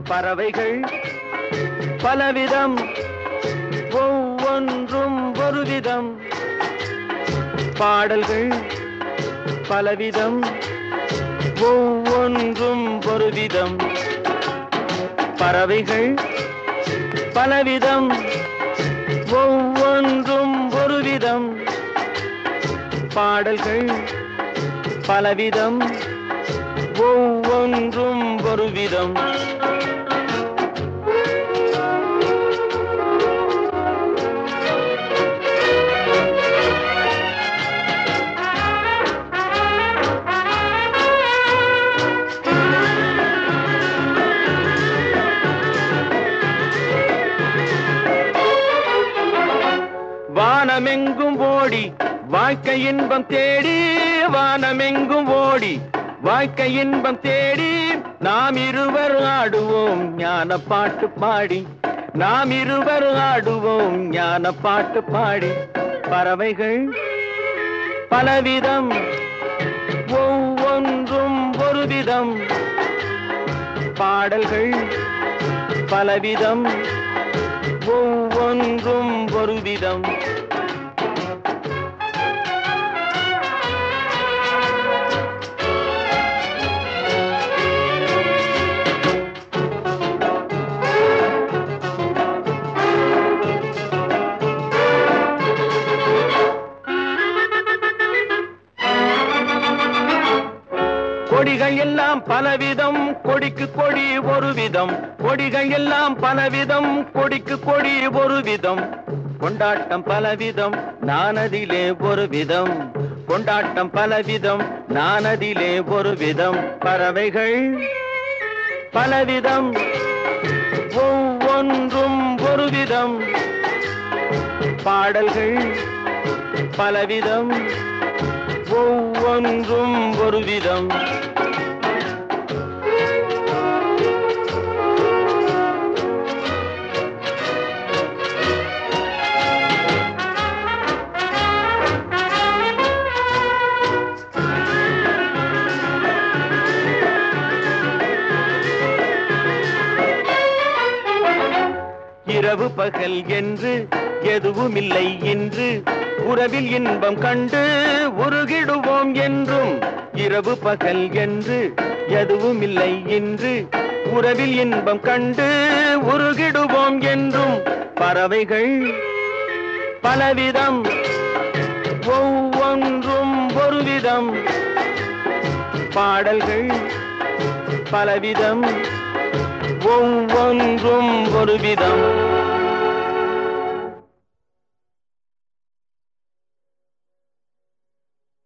பறவைகள் பலவிதம் ஒவ்வொன்றும் ஒரு விதம் பாடல்கள் பலவிதம் ஒவ்வொன்றும் ஒரு விதம் பறவைகள் பலவிதம் ஒவ்வொன்றும் ஒரு விதம் பாடல்கள் பலவிதம் ஒவ்வொன்றும் ஒரு விதம் வானமெங்கும் ஓடி வாழ்க்கை இன்பம் தேடி வானமெங்கும் ஓடி வாழ்க்கை இன்பம் தேடி நாம் இருவர் ஆடுவோம் ஞான பாட்டு பாடி நாம் இருவர் ஆடுவோம் ஞான பாட்டு பாடி பறவைகள் பலவிதம் ஒவ்வொன்றும் ஒரு விதம் பாடல்கள் பலவிதம் ஒவ்வொன்றும் ஒரு விதம் கொடிகள் எல்லாம் பலவிதம் கொடிக்கு கொடி ஒரு விதம் கொடிகள் எல்லாம் பலவிதம் கொடிக்கு கொடி ஒரு விதம் கொண்டாட்டம் பலவிதம் நானதிலே ஒரு விதம் கொண்டாட்டம் பலவிதம் நானதிலே ஒரு விதம் பறவைகள் பலவிதம் ஒவ்வொன்றும் ஒரு விதம் பாடல்கள் பலவிதம் ஒவ்வொன்றும் ஒரு விதம் இரவு பகல் என்று எதுவுமில்லை இன்று உறவில் இன்பம் கண்டு உருகிடுவோம் என்றும் இரவு பகல் என்று எதுவுமில்லை இன்று உறவில் இன்பம் கண்டு உருகிடுவோம் என்றும் பறவைகள் பலவிதம் ஒவ்வொன்றும் ஒரு விதம் பாடல்கள் பலவிதம் ஒவ்வொன்றும் ஒரு விதம்